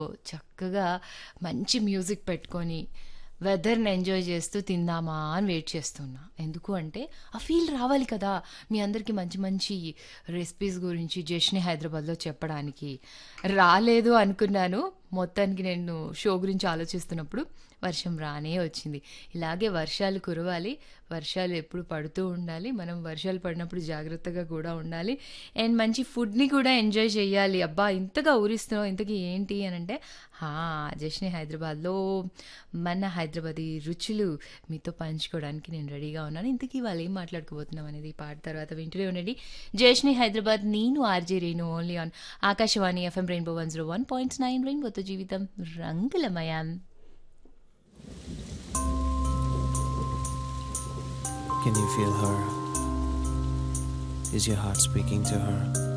చక్కగా మంచి మ్యూజిక్ పెట్టుకొని వెదర్‌ని ఎంజాయ్ చేస్తూ తిందామా అని వెయిట్ చేస్తున్నా. ఎందుకు అంటే ఆ ఫీల్ రావాలి కదా! మీ అందరికి మంచి మంచి రెసిపీస్ గురించి 'జశ్నే హైదరాబాద్‌లో' చెప్పడానికి. రాలేదు అనుకున్నాను. మొత్తానికి నేను షో గురించి ఆలోచిస్తున్నప్పుడు వర్షం రానే వచ్చింది. ఇలాగే వర్షాలు కురవాలి. వర్షాలు ఎప్పుడు పడుతూ ఉండాలి. మనం వర్షాలు పడినప్పుడు జాగ్రత్తగా కూడా ఉండాలి. అండ్ మంచి ఫుడ్‌ని కూడా ఎంజాయ్ చేయాలి. అబ్బా! ఇంతగా ఊరిస్తున్నావు ఇంతకీ ఏంటి అనంటే హా! 'జశ్నే హైదరాబాద్‌లో' మన హైదరాబాదీ రుచులు మీతో పంచుకోవడానికి నేను రెడీగా ఉన్నాను. ఇంతకీ వాళ్ళు ఏం మాట్లాడుకోబోతున్నాం అనేది ఈ పాట తర్వాత వింటూనే ఉండండి. 'జశ్నే హైదరాబాద్' నేను RJ Renu only on Akashvani FM rainbow 101.9 రెయిన్బోతో జీవితం రంగులమయం. Can you feel her? Is your heart speaking to her?